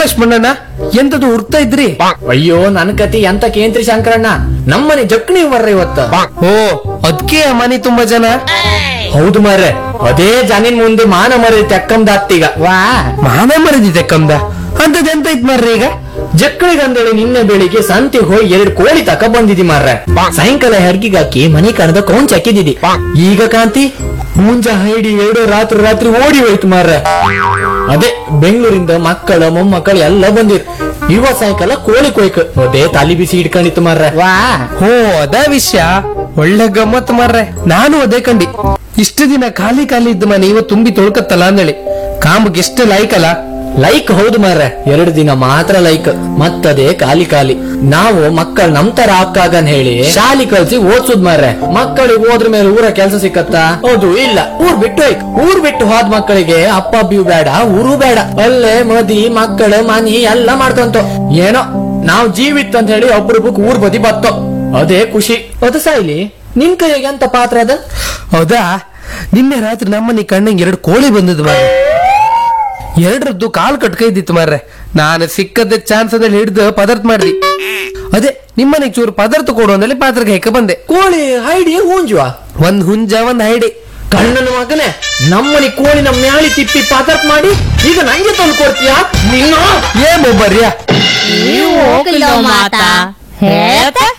ಲಕ್ಷ್ಮಣ್ಣಣ್ಣ ಎಂತದು ಹುಡ್ತಾ ಇದ್ರಿ ಅಯ್ಯೋ ನನ್ ಕತಿ ಎಂತ ಕೇಂದ್ರಿ ಶಂಕರಣ್ಣ ನಮ್ಮನೆ ಜಕ್ಣಿ ಬರ್ರ ಇವತ್ತ ಓ ಅದ್ಕೆ ಆ ಮನೆ ತುಂಬಾ ಜನ ಹೌದು ಮಾರ್ರೆ ಅದೇ ಜನಿನ್ ಮುಂದೆ ಮಾನ ಮರಿ ತೆಕ್ಕಂದಾತ್ತೀಗ ವಾ ಮಾನ ಮರದಿದೆ ಕಮ್ದ ಅಂತದ್ ಎಂತ ಇತ್ ಮಾರ್ರಿ ಈಗ ಜಕ್ಕಳಿಗಂದೇಳಿ ನಿನ್ನೆ ಬೆಳಿಗ್ಗೆ ಸಂತೆಗೆ ಹೋಗಿ ಎರಡು ಕೋಳಿ ತಕ ಬಂದಿದಿ ಮಾರ್ರೆ ಸಾಯಂಕಾಲ ಹೆರ್ಗಿಗಾಕಿ ಮನಿ ಕಣದ ಕೌಂಚ್ ಹಾಕಿದಿದಿ ಈಗ ಕಾಂತಿ ಮುಂಜ ಹೈಡಿ ಎರಡು ರಾತ್ರಿ ರಾತ್ರಿ ಓಡಿ ಹೋಯ್ತು ಮಾರ್ರೆ ಅದೇ ಬೆಂಗಳೂರಿಂದ ಮಕ್ಕಳ ಮೊಮ್ಮಕ್ಕಳು ಎಲ್ಲ ಬಂದಿರ್ ಇವ ಸಾಯಂಕಾಲ ಕೋಳಿ ಕೊಯ್ಕ ಅದೇ ತಲಿ ಬಿಸಿ ಇಟ್ಕೊಂಡಿತ್ತು ಮಾರ್ರೆ ವಾ ಓ ಅದ ವಿಷಯ ಒಳ್ಳೆ ಗಮ್ಮತ್ ಮಾರ್ರೆ ನಾನು ಅದೇ ಕಂಡಿ ಇಷ್ಟು ದಿನ ಖಾಲಿ ಖಾಲಿ ಇದ್ದ ಮನೆ ಇವ ತುಂಬಿ ತೊಳ್ಕತ್ತಲ್ಲ ಅಂದೇಳಿ ಕಾಂಬಕ್ಕೆ ಎಷ್ಟು ಲಾಯ್ಕಲ್ಲ ಲೈಕ್ ಹೌದು ಮಾರ್ರೆ ಎರಡು ದಿನ ಮಾತ್ರ ಲೈಕ್ ಮತ್ತದೇ ಖಾಲಿ ಖಾಲಿ ನಾವು ಮಕ್ಕಳು ನಮ್ ತರ ಹಾಕಾಗನ್ ಹೇಳಿ ಶಾಲಿ ಕಲ್ಸಿ ಓದ್ಸುದ್ ಮಾರ್ರೆ ಮಕ್ಕಳಿಗೆ ಹೋದ್ರ ಮೇಲೆ ಊರ ಕೆಲಸ ಸಿಕ್ಕತ್ತಾ ಹೌದು ಇಲ್ಲ ಊರ್ ಬಿಟ್ಟು ಹೋಯ್ಕ್ ಊರ್ ಬಿಟ್ಟು ಹೋದ್ ಮಕ್ಕಳಿಗೆ ಅಪ್ಪ ಅಬ್ಬಿಯು ಬೇಡ ಊರು ಬೇಡ ಅಲ್ಲೇ ಮದಿ ಮಕ್ಕಳು ಮನಿ ಎಲ್ಲ ಮಾಡ್ಕೊಂತ ಏನೋ ನಾವ್ ಜೀವಿತ್ ಅಂತ ಹೇಳಿ ಒಬ್ರೊಬ್ಬಕ್ ಊರ್ ಬದಿ ಬತ್ತೋ ಅದೇ ಖುಷಿ ಅದು ಸಾಯ್ಲಿ ನಿನ್ ಕೈಗೆ ಎಂತ ಪಾತ್ರ ಅದ ಹೌದಾ ನಿನ್ನೆ ರಾತ್ರಿ ನಮ್ಮನೆ ಕಣ್ಣಿಗೆ ಎರಡು ಕೋಳಿ ಬಂದದ್ದು ಮಾರ್ರೆ ಎರಡರದ್ದು ಕಾಲ್ ಕಟ್ಕೈದಿತ್ತು ಮಾರ್ರೆ ನಾನು ಸಿಕ್ಕದ ಚಾನ್ಸ್ ಅದಲ್ಲಿ ಹಿಡಿದು ಪದಾರ್ಥ ಮಾಡ್ದಿ ಅದೇ ನಿಮ್ಮನೆಗೆ ಚೂರು ಪದಾರ್ಥ ಕೊಡು ಅಂದಲ್ಲಿ ಪಾತ್ರಕ್ಕೆ ಹೆಕ್ಕ ಬಂದೆ ಕೋಳಿ ಹೈಡಿ ಹೂಂಜುವ ಒಂದ್ ಹುಂಜ ಒಂದ್ ಹೈಡಿ ಕಣ್ಣನ ಮಗನೇ ನಮ್ಮನಿ ಕೋಳಿನ ಮ್ಯಾಳಿ ತಿಪ್ಪಿ ಪಾತರ್ಪ್ ಮಾಡಿ ಈಗ ನಂಗೆ ತಂದು ಕೊಡ್ತೀಯಾ ನೀನು ಏ ಮೊಬ್ಬರ್ಯಾ ನೀವು ಹೋಗಿಲ್ಲ ಮಾತಾ ಹೇಳ್ತಾ